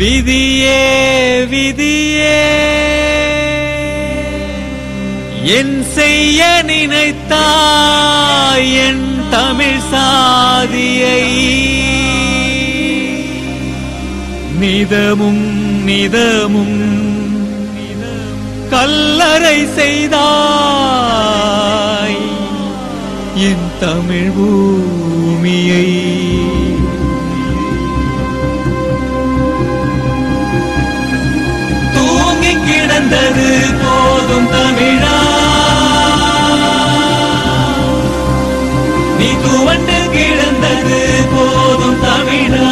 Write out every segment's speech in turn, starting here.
விதியே விதியே என் செய்ய நினைத்தாய் என் தமிழ் சாதியை நிதமும் நிதமும் கல்லறை செய்தாய் என் தமிழ் பூமியை தூங்கி கிடந்தது போதும் தமிழா நீ துவண்டு கிடந்தது போதும் தமிழா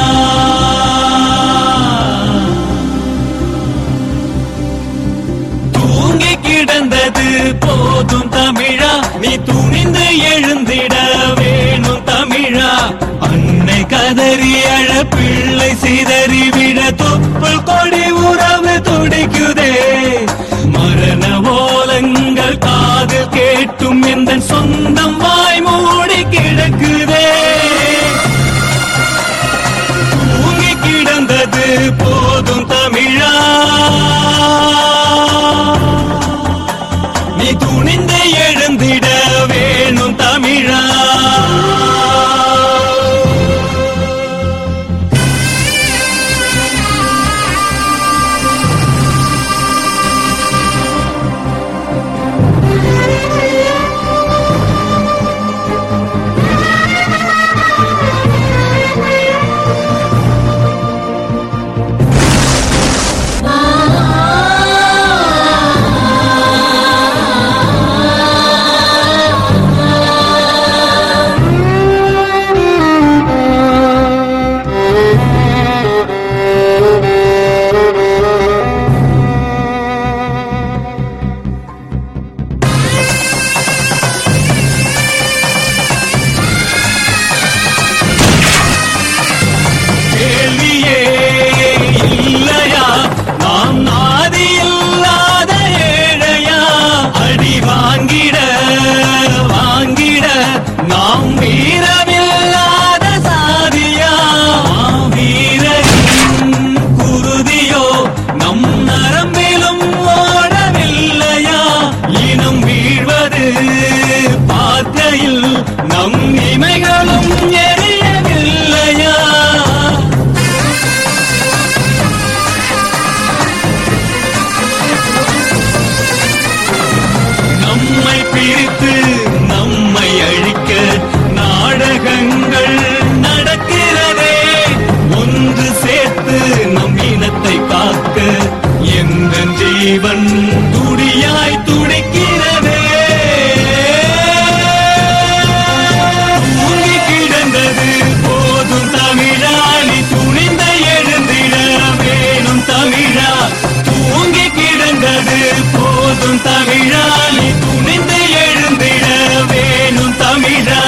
தூங்கி கிடந்தது போதும் தமிழா நீ துணிந்து எழுந்திட வேணும் தமிழா அன்னை கதறி அழ பிள்ளை சிதறி விட தொப்புள் கொடி உறவு துடிக்குதே மரண ஓலங்கள் காது கேட்டும் எந்த சொந்தம் வாய் மூடி கிடக்குதே தூங்கி கிடந்தது போதும் தமிழா நீ துணிந்து எழுந்திட வேணும் தமிழா கேள்வியே இல்லையா நாம் நாதி இல்லாத ஏழையா அடி வாங்கிட வாங்கிட நாம் வீரமில்லாத சாதியா வீரரின் குருதியோ நம் நரம்பிலும் ஓடவில்லையா இனம் வீழ்வது பார்க்கையில் நம் இமைகளும் எரியவில்லையா நம்மை பிரித்து நம்மை அழிக்க நாடகங்கள் நடக்கிறதே ஒன்று சேர்த்து நம் இனத்தை காக்க எந்த ஜீவன் துடியாய் துடிக்கிறதே தூங்கி கிடந்தது போதும் தமிழா நீ துணிந்த எழுந்திட வேணும் தமிழா தூங்கி கிடந்தது போதும் தமிழா நீ துணிந்து எழுந்திட வேணும் தமிழா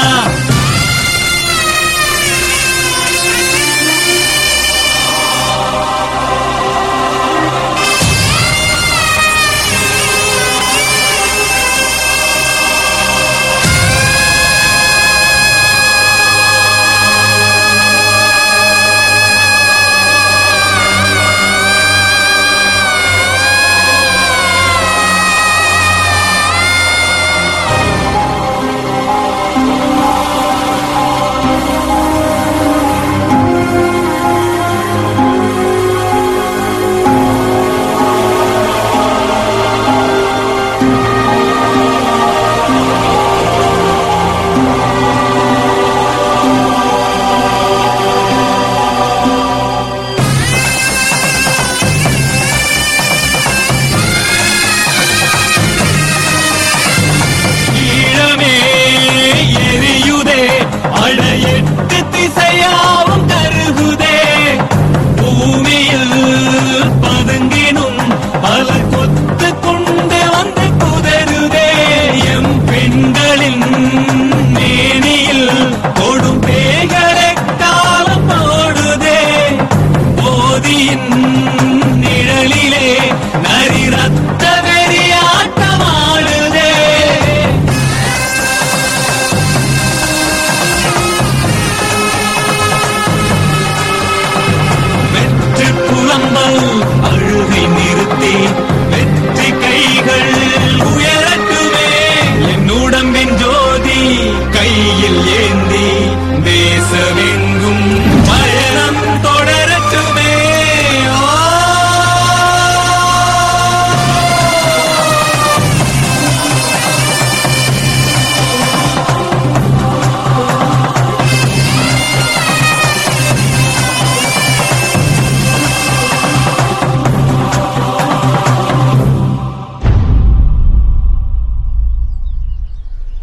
புலம்பல் அழுகை நிறுத்தி